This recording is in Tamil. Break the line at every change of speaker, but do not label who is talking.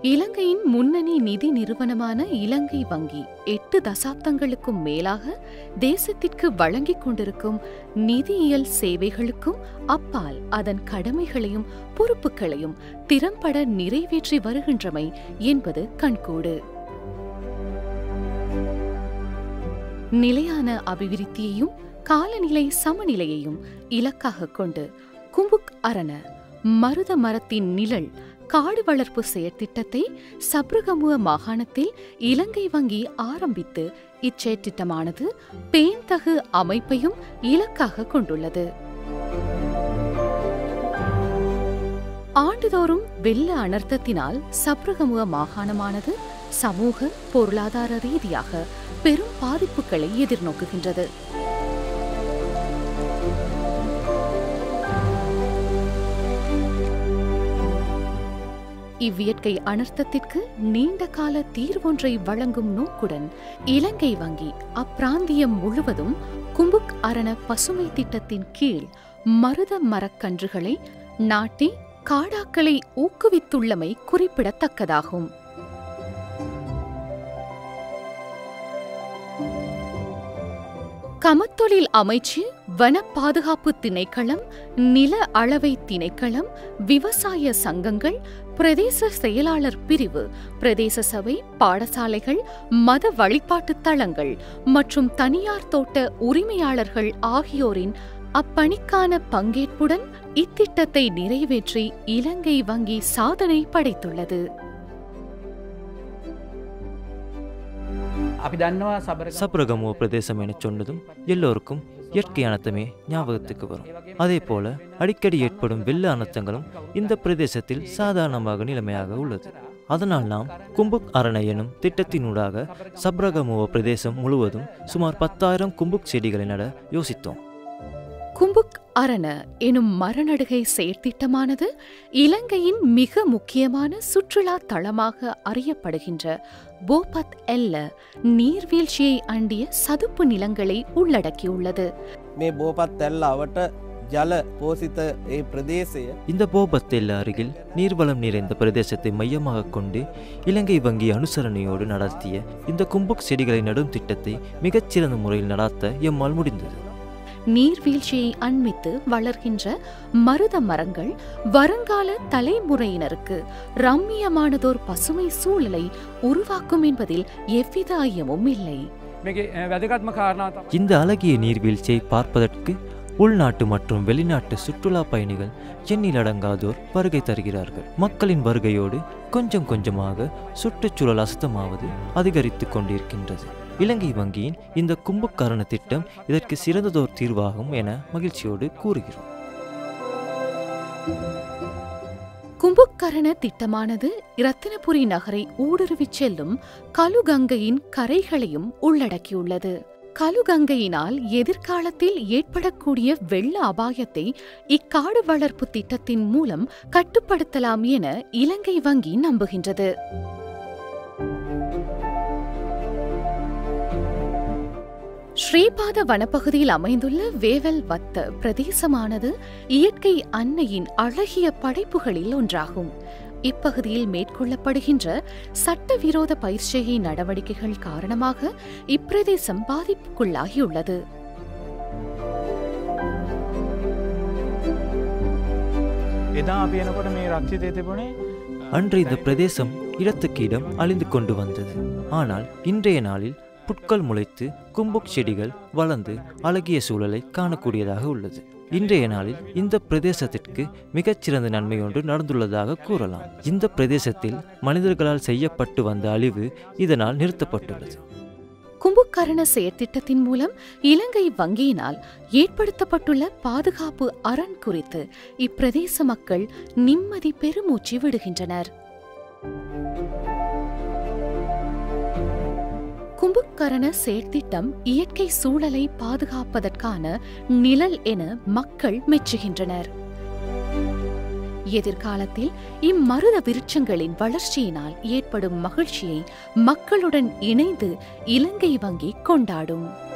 இலங்கையின் முன்னணி நிதி நிறுவனமான இலங்கை வங்கி எட்டு தசாப்தங்களுக்கும் மேலாக தேசத்திற்கு வழங்கிக் கொண்டிருக்கும் நிதியியல் சேவைகளுக்கும் அப்பால் அதன் கடமைகளையும் பொறுப்புகளையும் திறம்பட நிறைவேற்றி வருகின்றமை என்பது கண்கூடு நிலையான அபிவிருத்தியையும் காலநிலை சமநிலையையும் இலக்காக கொண்டு கும்புக் அரண மருத மரத்தின் நிழல் காடு வளர்ப்பு செயற்திட்டத்தை சப்ரகமுவ மாகாணத்தில் இலங்கை வங்கி ஆரம்பித்து இச்செயற்திட்டமானது பேண்தகு அமைப்பையும் இலக்காக கொண்டுள்ளது ஆண்டுதோறும் வெள்ள அனர்த்தத்தினால் சப்ரகமுவ மாகாணமானது சமூக பொருளாதார ரீதியாக பெரும் பாதிப்புகளை எதிர்நோக்குகின்றது இவ்வியற்கை அனர்த்தத்திற்கு நீண்ட கால தீர்வொன்றை வழங்கும் நோக்குடன் இலங்கை வங்கி அப்பிராந்தியம் முழுவதும் கும்புக் அரண பசுமை திட்டத்தின் கீழ் மருத மரக்கன்றுகளை நாட்டி காடாக்களை ஊக்குவித்துள்ளமை குறிப்பிடத்தக்கதாகும் கமத்தொழில் அமைச்சு வன பாதுகாப்பு திணைக்களம் நில அளவை திணைக்களம் விவசாய சங்கங்கள் பிரதேச செயலாளர் பிரிவு பிரதேச சபை பாடசாலைகள் மத வழிபாட்டு தளங்கள் மற்றும் தனியார் தோட்ட உரிமையாளர்கள் ஆகியோரின் அப்பணிக்கான பங்கேற்புடன் இத்திட்டத்தை நிறைவேற்றி இலங்கை வங்கி சாதனை படைத்துள்ளது
අපි දන්නවා සබර
சப்ரகமுவ பிரதேசம் என சொன்னதும் எல்லோருக்கும் இயற்கை அனர்த்தமே ஞாபகத்துக்கு வரும் அதே போல அடிக்கடி ஏற்படும் வெள்ள அனர்த்தங்களும் இந்த பிரதேசத்தில் சாதாரணமாக நிலைமையாக உள்ளது அதனால் நாம் கும்புக் அரணை எனும் திட்டத்தினூடாக சப்ரகமுவ பிரதேசம் முழுவதும் சுமார் பத்தாயிரம் கும்புக் செடிகளை நட யோசித்தோம்
கும்புக் அரண எனும் மரநடுகை செயற்திட்டமானது இலங்கையின் மிக முக்கியமான சுற்றுலா தளமாக அறியப்படுகின்ற போபத் எல்ல நீர்வீழ்ச்சியை அண்டிய சதுப்பு நிலங்களை உள்ளடக்கியுள்ளது
මේ බෝපත් ඇල්ල අවට ජල පෝසිත ඒ ප්‍රදේශය
இந்த போபத்தெல்ல அருகில் நீர்வளம் நிறைந்த பிரதேசத்தை மையமாக கொண்டு இலங்கை வங்கி அனுசரணையோடு நடத்திய இந்த கும்புக் செடிகளை நடும் திட்டத்தை மிகச்சிறந்த முறையில் நடாத்த எம்மால் முடிந்தது
நீர்வீழ்ச்சியை அண்மித்து வளர்கின்ற மருத மரங்கள் வருங்கால தலைமுறையினருக்கு ரம்மியமானதோர் பசுமை சூழலை உருவாக்கும் என்பதில் எவ்வித ஐயமும் இல்லை
මේගේ වැදගත්ම කාරණාව
இந்த அழகிய நீர்வீழ்ச்சியை பார்ப்பதற்கு உள்நாட்டு மற்றும் வெளிநாட்டு சுற்றுலா பயணிகள் எண்ணிலடங்காதோர் வருகை தருகிறார்கள் மக்களின் வருகையோடு கொஞ்சம் கொஞ்சமாக சுற்றுச்சூழல் அசுத்தமாவது அதிகரித்து கொண்டிருக்கின்றது இலங்கை வங்கியின் இந்த கும்பக்கரண திட்டம் இதற்கு சிறந்ததோர் தீர்வாகும் என மகிழ்ச்சியோடு கூறுகிறோம்
கும்புக்கரண திட்டமானது இரத்தினபுரி நகரை ஊடுருவிச் செல்லும் கலுகங்கையின் கரைகளையும் உள்ளடக்கியுள்ளது கலுகங்கையினால் எதிர்காலத்தில் ஏற்படக்கூடிய வெள்ள அபாயத்தை இக்காடு வளர்ப்பு திட்டத்தின் மூலம் கட்டுப்படுத்தலாம் என இலங்கை வங்கி நம்புகின்றது ஸ்ரீபாத வனப்பகுதியில் அமைந்துள்ள வேவல் வத்த பிரதேசமானது இயற்கை அன்னையின் அழகிய படைப்புகளில் ஒன்றாகும் இப்பகுதியில் மேற்கொள்ளப்படுகின்ற சட்டவிரோத பயிற்சியை நடவடிக்கைகள் காரணமாக இப்பிரதேசம் பாதிப்புக்குள்ளாகியுள்ளது
එදා අපි එනකොට මේ රක්ෂිතය තිබුණේ
அன்று இந்த பிரதேசம் இடத்துக்கு இடம் அழிந்து கொண்டு வந்தது ஆனால் இன்றைய நாளில் புட்கள் முளைத்து கும்புக் செடிகள் வளர்ந்து அழகிய சூழலை காணக்கூடியதாக உள்ளது இன்றைய நாளில் இந்த பிரதேசத்திற்கு மிகச்சிறந்த நன்மை ஒன்று நடந்துள்ளதாக கூறலாம் இந்த பிரதேசத்தில் மனிதர்களால் செய்யப்பட்டு வந்த அழிவு இதனால் நிறுத்தப்பட்டுள்ளது
கும்புக்கரண செயற்திட்டத்தின் மூலம் இலங்கை வங்கியினால் ஏற்படுத்தப்பட்டுள்ள பாதுகாப்பு அரண் குறித்து இப்பிரதேச மக்கள் நிம்மதி பெருமூச்சு விடுகின்றனர் கும்புக்கரண செயற்திட்டம் இயற்கை சூழலை பாதுகாப்பதற்கான நிழல் என மக்கள் மெச்சுகின்றனர் எதிர்காலத்தில் இம்மருத விருட்சங்களின் வளர்ச்சியினால் ஏற்படும் மகிழ்ச்சியை மக்களுடன் இணைந்து இலங்கை வங்கி கொண்டாடும்